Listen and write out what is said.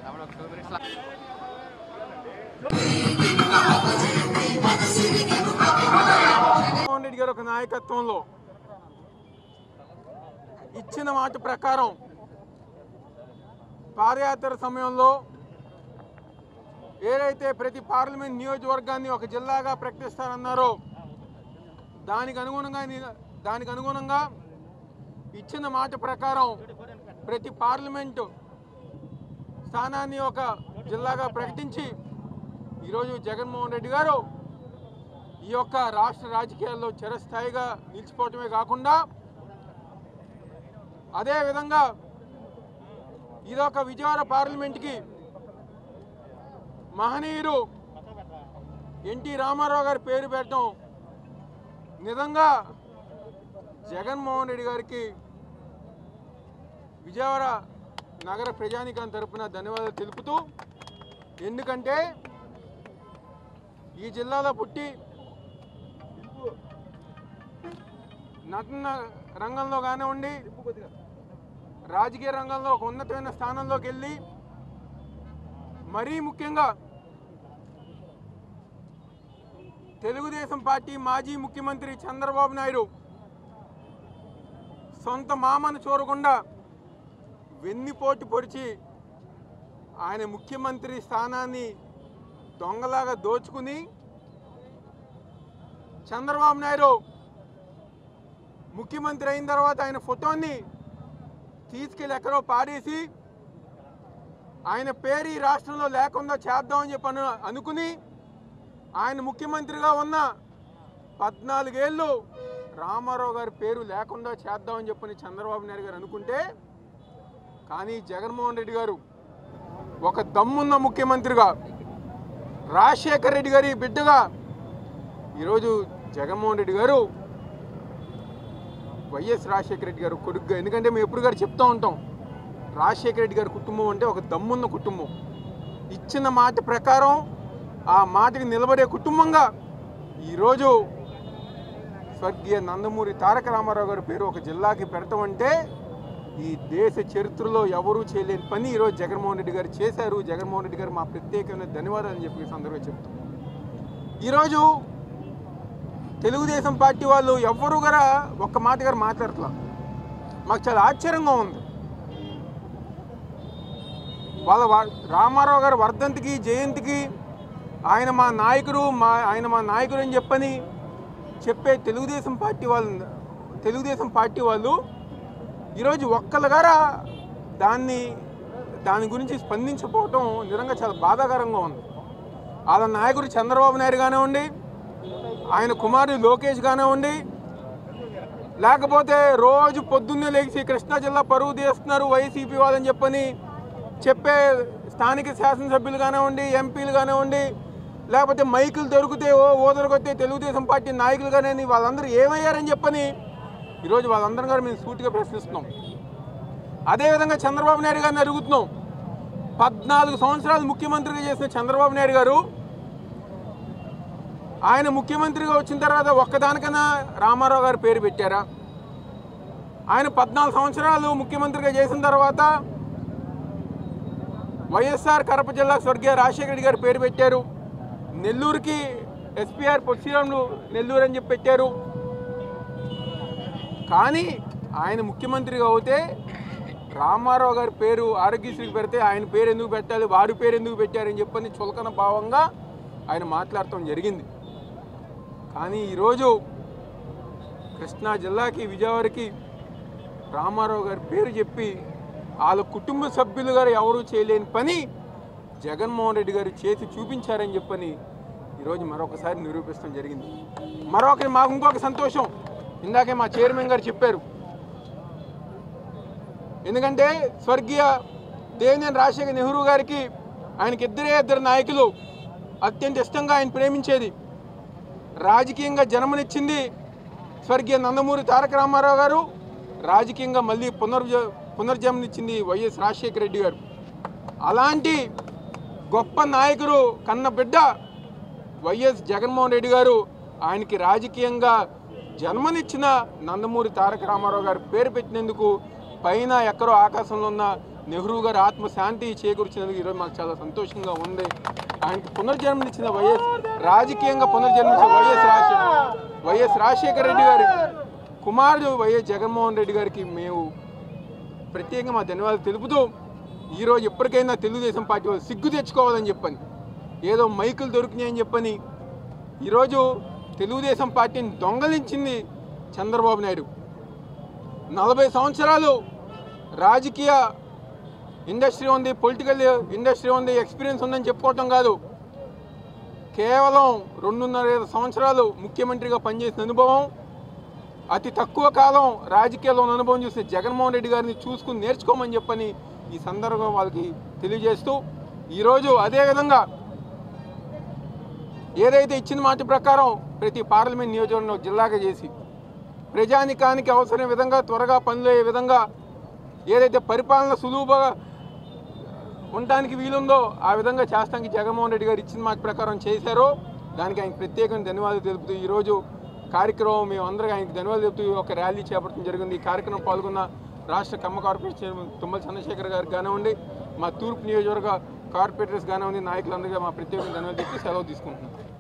జగన్మోహన్ రెడ్డి గారి ఒక నాయకత్వంలో ఇచ్చిన మాట ప్రకారం పాదయాత్ర సమయంలో ఏదైతే ప్రతి పార్లమెంట్ నియోజకవర్గాన్ని ఒక జిల్లాగా ప్రకటిస్తారన్నారో దానికి అనుగుణంగా ని- దానికి అనుగుణంగా ఇచ్చిన మాట ప్రకారం ప్రతి పార్లమెంటు స్థానాన్ని ఒక జిల్లాగా ప్రకటించి ఈరోజు జగన్మోహన్ రెడ్డి గారు ఈ యొక్క రాష్ట్ర రాజకీయాల్లో చిరస్థాయిగా నిలిచిపోవటమే కాకుండా అదేవిధంగా ఇదొక విజయవాడ పార్లమెంట్కి మహనీయుడు ఎన్టీ రామారావు గారి పేరు పెట్టడం నిజంగా జగన్మోహన్ రెడ్డి గారికి విజయవాడ నగర ప్రజానికాన్ని తరపున ధన్యవాదాలు తెలుపుతూ ఎందుకంటే ఈ జిల్లాలో పుట్టి నటన రంగంలో కానివ్వండి రాజకీయ రంగంలో ఒక ఉన్నతమైన స్థానంలోకి వెళ్ళి మరీ ముఖ్యంగా తెలుగుదేశం పార్టీ మాజీ ముఖ్యమంత్రి చంద్రబాబు నాయుడు సొంత మామను చూడకుండా వెన్నిపోటు పొడిచి ఆయన ముఖ్యమంత్రి స్థానాన్ని దొంగలాగా దోచుకుని చంద్రబాబు నాయుడు ముఖ్యమంత్రి అయిన తర్వాత ఆయన ఫోటోని తీసుకెళ్ళి ఎక్కడో పాడేసి ఆయన పేరు ఈ రాష్ట్రంలో లేకుండా చేద్దామని చెప్పి అను అనుకుని ఆయన ముఖ్యమంత్రిగా ఉన్న పద్నాలుగేళ్ళు రామారావు గారి పేరు లేకుండా చేద్దామని చెప్పని చంద్రబాబు నాయుడు గారు అనుకుంటే కానీ జగన్మోహన్ రెడ్డి గారు ఒక దమ్మున్న ముఖ్యమంత్రిగా రాజశేఖర్ రెడ్డి గారి బిడ్డగా ఈరోజు జగన్మోహన్ రెడ్డి గారు వైఎస్ రాజశేఖర రెడ్డి గారు కొడుకుగా ఎందుకంటే మేము ఎప్పుడు గారు చెప్తూ ఉంటాం రాజశేఖర రెడ్డి గారి కుటుంబం అంటే ఒక దమ్మున్న కుటుంబం ఇచ్చిన మాట ప్రకారం ఆ మాటకి నిలబడే కుటుంబంగా ఈరోజు స్వర్గీయ నందమూరి తారక రామారావు గారి పేరు ఒక జిల్లాకి పెడతాం అంటే ఈ దేశ చరిత్రలో ఎవరూ చేయలేని పని ఈరోజు జగన్మోహన్ రెడ్డి గారు చేశారు జగన్మోహన్ రెడ్డి గారు మా ప్రత్యేకమైన ధన్యవాదాలు అని చెప్పి ఈ సందర్భంగా చెప్తాం ఈరోజు తెలుగుదేశం పార్టీ వాళ్ళు ఎవ్వరు కూడా ఒక్క మాట గారు మాట్లాడట్లా మాకు చాలా ఆశ్చర్యంగా ఉంది వాళ్ళ వా- రామారావు గారి వర్ధంతికి జయంతికి ఆయన మా నాయకుడు మా ఆయన మా నాయకుడు అని చెప్పని చెప్పే తెలుగుదేశం పార్టీ వాళ్ళు తెలుగుదేశం పార్టీ వాళ్ళు ఈరోజు ఒక్కళ్ళ గారా దాన్ని దాని గురించి స్పందించకపోవటం నిజంగా చాలా బాధాకరంగా ఉంది వాళ్ళ నాయకుడు చంద్రబాబు నాయుడు కానివ్వండి ఆయన కుమారుడు లోకేష్ కానివ్వండి లేకపోతే రోజు పొద్దున్నే లేచి కృష్ణా జిల్లా పరువు తీస్తున్నారు వైసీపీ వాళ్ళని చెప్పని చెప్పే స్థానిక శాసనసభ్యులు కానివ్వండి ఎంపీలు కానివ్వండి లేకపోతే మైకులు దొరికితే ఓ ఓదరకొస్తే తెలుగుదేశం పార్టీ నాయకులు కానీ వాళ్ళందరూ ఏమయ్యారని చెప్పని ఈరోజు వాళ్ళందరం గారు మేము సూటిగా ప్రశ్నిస్తున్నాం అదేవిధంగా చంద్రబాబు నాయుడు గారిని అడుగుతున్నాం పద్నాలుగు సంవత్సరాలు ముఖ్యమంత్రిగా చేసిన చంద్రబాబు నాయుడు గారు ఆయన ముఖ్యమంత్రిగా వచ్చిన తర్వాత ఒక్కదానికైనా రామారావు గారి పేరు పెట్టారా ఆయన పద్నాలుగు సంవత్సరాలు ముఖ్యమంత్రిగా చేసిన తర్వాత వైఎస్ఆర్ కడప జిల్లా స్వర్గీయ రాజశేఖర రెడ్డి గారి పేరు పెట్టారు నెల్లూరుకి ఎస్పీఆర్ పొట్టిరాములు నెల్లూరు అని చెప్పి పెట్టారు కానీ ఆయన ముఖ్యమంత్రిగా అవుతే రామారావు గారి పేరు ఆరోగ్యశ్రీకి పెడితే ఆయన పేరు ఎందుకు పెట్టాలి వారి పేరు ఎందుకు పెట్టారని చెప్పని చులకన భావంగా ఆయన మాట్లాడటం జరిగింది కానీ ఈరోజు కృష్ణా జిల్లాకి విజయవాడకి రామారావు గారి పేరు చెప్పి వాళ్ళ కుటుంబ సభ్యులు గారు ఎవరూ చేయలేని పని జగన్మోహన్ రెడ్డి గారు చేసి చూపించారని చెప్పని ఈరోజు మరొకసారి నిరూపిస్తాం జరిగింది మరొక మాకు ఇంకొక సంతోషం ఇందాకే మా చైర్మన్ గారు చెప్పారు ఎందుకంటే స్వర్గీయ దేవినేని రాజశేఖర్ నెహ్రూ గారికి ఆయనకి ఇద్దరే ఇద్దరు నాయకులు అత్యంత ఇష్టంగా ఆయన ప్రేమించేది రాజకీయంగా జన్మనిచ్చింది స్వర్గీయ నందమూరి తారక రామారావు గారు రాజకీయంగా మళ్ళీ పునర్జ పునర్జన్మనిచ్చింది వైఎస్ రాజశేఖర రెడ్డి గారు అలాంటి గొప్ప నాయకుడు కన్న బిడ్డ వైఎస్ జగన్మోహన్ రెడ్డి గారు ఆయనకి రాజకీయంగా జన్మనిచ్చిన నందమూరి తారక రామారావు గారు పేరు పెట్టినందుకు పైన ఎక్కడో ఆకాశంలో ఉన్న నెహ్రూ గారి ఆత్మశాంతి చేకూర్చినందుకు ఈరోజు మాకు చాలా సంతోషంగా ఉంది ఆయనకి పునర్జన్మనిచ్చిన వైఎస్ రాజకీయంగా పునర్జన్మించిన వైఎస్ రాజశేఖర వైఎస్ రాజశేఖర రెడ్డి గారి కుమారుడు వైఎస్ జగన్మోహన్ రెడ్డి గారికి మేము ప్రత్యేకంగా మా ధన్యవాదాలు తెలుపుతూ ఈరోజు ఎప్పటికైనా తెలుగుదేశం పార్టీ వాళ్ళు సిగ్గు తెచ్చుకోవాలని చెప్పని ఏదో మైకులు దొరికినాయని చెప్పని ఈరోజు తెలుగుదేశం పార్టీని దొంగలించింది చంద్రబాబు నాయుడు నలభై సంవత్సరాలు రాజకీయ ఇండస్ట్రీ ఉంది పొలిటికల్ ఇండస్ట్రీ ఉంది ఎక్స్పీరియన్స్ ఉందని చెప్పుకోవటం కాదు కేవలం రెండున్నర ఐదు సంవత్సరాలు ముఖ్యమంత్రిగా పనిచేసిన అనుభవం అతి తక్కువ కాలం రాజకీయాల్లో ఉన్న అనుభవం చూసిన జగన్మోహన్ రెడ్డి గారిని చూసుకుని నేర్చుకోమని చెప్పని ఈ సందర్భంగా వాళ్ళకి తెలియజేస్తూ ఈరోజు అదేవిధంగా ఏదైతే ఇచ్చిన మాట ప్రకారం ప్రతి పార్లమెంట్ నియోజకవర్గంలో జిల్లాగా చేసి ప్రజానికానికి అవసరమైన విధంగా త్వరగా పనులు అయ్యే విధంగా ఏదైతే పరిపాలన సులువుగా ఉండటానికి వీలుందో ఆ విధంగా చేస్తానికి జగన్మోహన్ రెడ్డి గారు ఇచ్చిన మాట ప్రకారం చేశారో దానికి ఆయనకు ప్రత్యేకంగా ధన్యవాదాలు తెలుపుతూ ఈరోజు కార్యక్రమం మేము అందరికీ ఆయనకు ధన్యవాదాలు తెలుపుతూ ఈ ఒక ర్యాలీ చేపట్టడం జరిగింది ఈ కార్యక్రమం పాల్గొన్న రాష్ట్ర కమ్మ కార్పొరేషన్ చైర్మన్ తుమ్మల చంద్రశేఖర్ గారికి కానివ్వండి మా తూర్పు నియోజకవర్గ కార్పొరేటర్స్ కానివ్వండి నాయకులందరికీ మా ప్రత్యేకంగా ధన్యవాదాలు చెప్పి సెలవు తీసుకుంటున్నాం